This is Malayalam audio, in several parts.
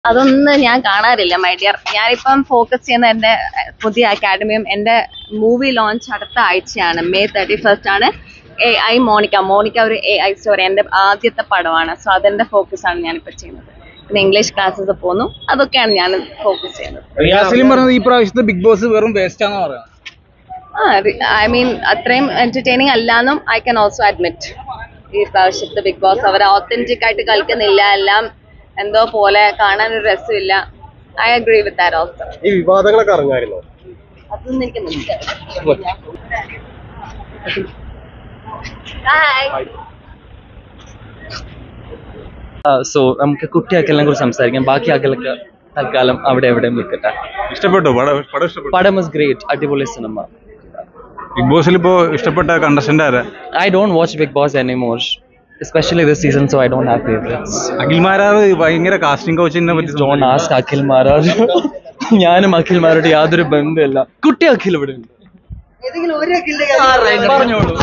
അതൊന്നും ഞാൻ കാണാറില്ല മൈ ഡിയർ ഞാനിപ്പം ഫോക്കസ് ചെയ്യുന്ന എൻ്റെ പുതിയ അക്കാഡമിയും എൻ്റെ മൂവി ലോഞ്ച് അടുത്ത ആഴ്ചയാണ് മെയ് തേർട്ടി ഫസ്റ്റ് ആണ് എ ഐ മോണിക്ക മോണിക്ക ഒരു എ ഐ സ്റ്റോറി എൻ്റെ ആദ്യത്തെ പടമാണ് സോ അതിൻ്റെ ഫോക്കസ് ആണ് ഞാനിപ്പോൾ ചെയ്യുന്നത് പിന്നെ ഇംഗ്ലീഷ് ക്ലാസ്സസ് പോകുന്നു അതൊക്കെയാണ് ഞാൻ ഫോക്കസ് ചെയ്യുന്നത് റിയാസിലും പറഞ്ഞത് ഈ പ്രാവശ്യത്തെ ബിഗ് ബോസ് വെറും വേസ്റ്റ് ആണെന്ന് പറയാം ആ ഐ മീൻ അത്രയും എന്റർടൈനിങ് അല്ലാന്നും ഐ ക്യാൻ ഓൾസോ അഡ്മിറ്റ് ഈ പ്രാവശ്യത്തെ ബിഗ് ബോസ് അവർ ഓത്തന്റിക് ആയിട്ട് കളിക്കുന്നില്ല എല്ലാം എന്തോ പോലെ കാണാൻ ഒരു രസമില്ല I agree with that also ഈ വിവാദങ്ങളൊക്കെ അറിഞ്ഞായിരുന്നോ അതൊന്നും എനിക്ക് മനസ്സിലായി Bye. സോ നമുക്ക് കുട്ടിയാക്കലിനെ കുറിച്ച് സംസാരിക്കാം ബാക്കി ആക്കലൊക്കെ തൽക്കാലം അവിടെ എവിടെയും നിൽക്കട്ടെ ഇഷ്ടപ്പെട്ടു പടം പടം ഇഷ്ടപ്പെട്ടു പടം ഇസ് ഗ്രേറ്റ് അടിപൊളി സിനിമ ബിഗ് ബോസിൽ ഇപ്പോ ഇഷ്ടപ്പെട്ട കണ്ടസ്റ്റന്റ് ആരാ I don't watch Bigg Boss anymore especially this season so I don't have favourites അഖിൽമാരാവ് ഭയങ്കര കാസ്റ്റിംഗ് കോച്ചിനെ പറ്റി ഡോണ്ട് ആസ്ക് അഖിൽ മാരാജ് ഞാനും അഖിൽമാരോട് യാതൊരു ബന്ധമില്ല കുട്ടി അഖിൽ ഇവിടെ ഉണ്ട് പറഞ്ഞോളൂ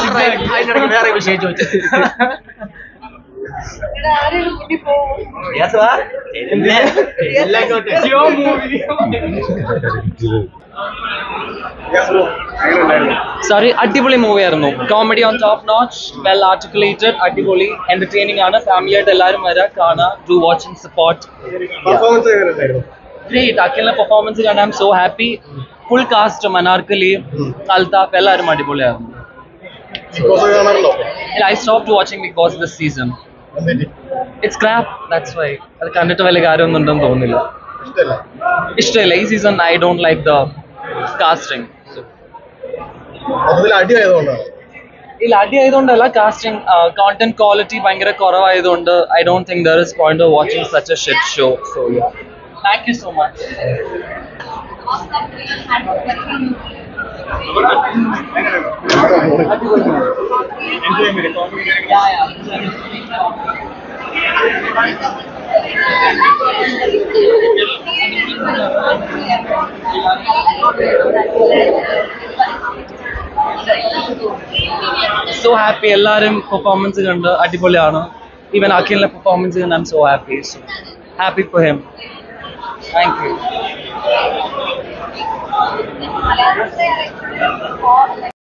സോറി അടിപൊളി മൂവി ആയിരുന്നു comedy on top notch well articulated അടിപൊളി എന്റർടൈനിങ് ആണ് ഫാമിലി ആയിട്ട് എല്ലാവരും വരാം കാണാം to watch and support great അഖിലിന്റെ പെർഫോമൻസ് കണ്ട് I'm so happy full cast Manarkali Althaf എല്ലാവരും അടിപൊളിയായിരുന്നു I stop watching Bigg Boss this season it's crap that's why അത് കണ്ടിട്ട് വലിയ കാര്യമൊന്നും ഉണ്ടെന്ന് തോന്നുന്നില്ല ഇഷ്ടമില്ല ഈ season I don't like the casting ഇല്ല അടി ആയതുകൊണ്ടല്ല കാസ്റ്റിംഗ് കോണ്ടന്റ് ക്വാളിറ്റി ഭയങ്കര കുറവായതുകൊണ്ട് I don't think there is point of watching such a shit show so thank you so much so happy എല്ലാവരും പെർഫോമൻസ് കണ്ട് അടിപൊളിയാണ് ഈവൻ അഖിലിന്റെ പെർഫോമൻസ് കണ്ട് I'm so happy happy for him thank U